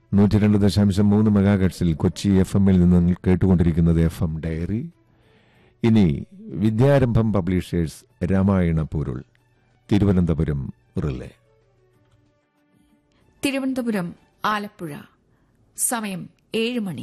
നൂറ്റി രണ്ട് ദശാംശം മൂന്ന് മെഗാഗട്സിൽ കൊച്ചി എഫ് എമ്മിൽ നിന്ന് നിങ്ങൾ കേട്ടുകൊണ്ടിരിക്കുന്നത് എഫ് എം ഡയറി ഇനി വിദ്യാരംഭം പബ്ലിഷേഴ്സ് രാമായണ പൊരുൾ തിരുവനന്തപുരം റിലേ തിരുവനന്തപുരം ആലപ്പുഴ സമയം ഏഴ് മണി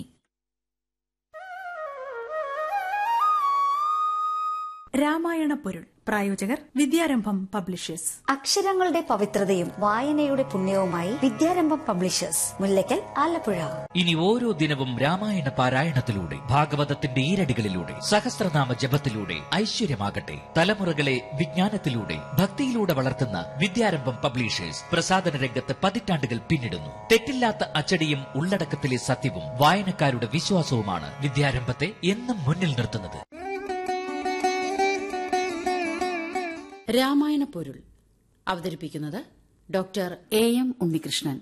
രാമായണ പൊരുൾ പ്രായോജകർ വിദ്യാരംഭം പബ്ലിഷേഴ്സ് അക്ഷരങ്ങളുടെ പവിത്രതയും വായനയുടെ പുണ്യവുമായി വിദ്യാരംഭം പബ്ലിഷേഴ്സ് മുല്ലയ്ക്കൽ ആലപ്പുഴ ഇനി ഓരോ ദിനവും രാമായണ പാരായണത്തിലൂടെ ഭാഗവതത്തിന്റെ ഈരടികളിലൂടെ സഹസ്രനാമ ജപത്തിലൂടെ ഐശ്വര്യമാകട്ടെ തലമുറകളെ വിജ്ഞാനത്തിലൂടെ ഭക്തിയിലൂടെ വളർത്തുന്ന വിദ്യാരംഭം പബ്ലിഷേഴ്സ് പ്രസാദന രംഗത്ത് പതിറ്റാണ്ടുകൾ പിന്നിടുന്നു തെറ്റില്ലാത്ത അച്ചടിയും ഉള്ളടക്കത്തിലെ സത്യവും വായനക്കാരുടെ വിശ്വാസവുമാണ് വിദ്യാരംഭത്തെ എന്നും മുന്നിൽ നിർത്തുന്നത് രാമായണ പൊരുൾ അവതരിപ്പിക്കുന്നത് ഡോക്ടർ എ എം ഉണ്ണികൃഷ്ണൻ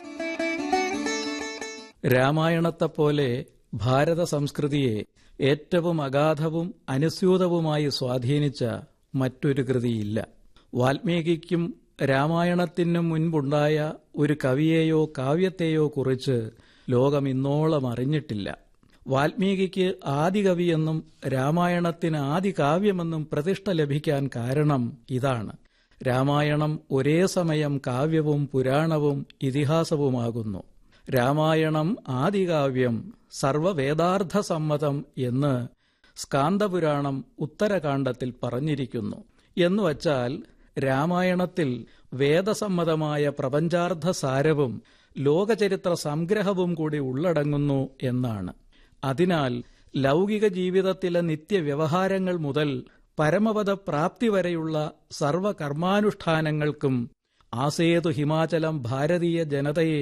രാമായണത്തെപ്പോലെ ഭാരത സംസ്കൃതിയെ ഏറ്റവും അഗാധവും അനുസ്യൂതവുമായി സ്വാധീനിച്ച മറ്റൊരു കൃതിയില്ല വാൽമീകിക്കും രാമായണത്തിനും മുൻപുണ്ടായ ഒരു കവിയെയോ കാവ്യത്തെയോ കുറിച്ച് ലോകം ഇന്നോളം അറിഞ്ഞിട്ടില്ല വാൽമീകിക്ക് ആദികവിയെന്നും രാമായണത്തിന് ആദികാവ്യമെന്നും പ്രതിഷ്ഠ ലഭിക്കാൻ കാരണം ഇതാണ് രാമായണം ഒരേ സമയം കാവ്യവും പുരാണവും ഇതിഹാസവുമാകുന്നു രാമായണം ആദികാവ്യം സർവവേദാർത്ഥസമ്മതം എന്ന് സ്കാന്ദപുരാണം ഉത്തരകാണ്ഡത്തിൽ പറഞ്ഞിരിക്കുന്നു എന്നുവച്ചാൽ രാമായണത്തിൽ വേദസമ്മതമായ പ്രപഞ്ചാർത്ഥ സാരവും ലോകചരിത്ര സംഗ്രഹവും കൂടി ഉള്ളടങ്ങുന്നു എന്നാണ് അതിനാൽ ലൗകിക ജീവിതത്തിലെ നിത്യവ്യവഹാരങ്ങൾ മുതൽ പരമപദ പ്രാപ്തി വരെയുള്ള സർവകർമാനുഷ്ഠാനങ്ങൾക്കും ആസേതു ഹിമാചലം ഭാരതീയ ജനതയെ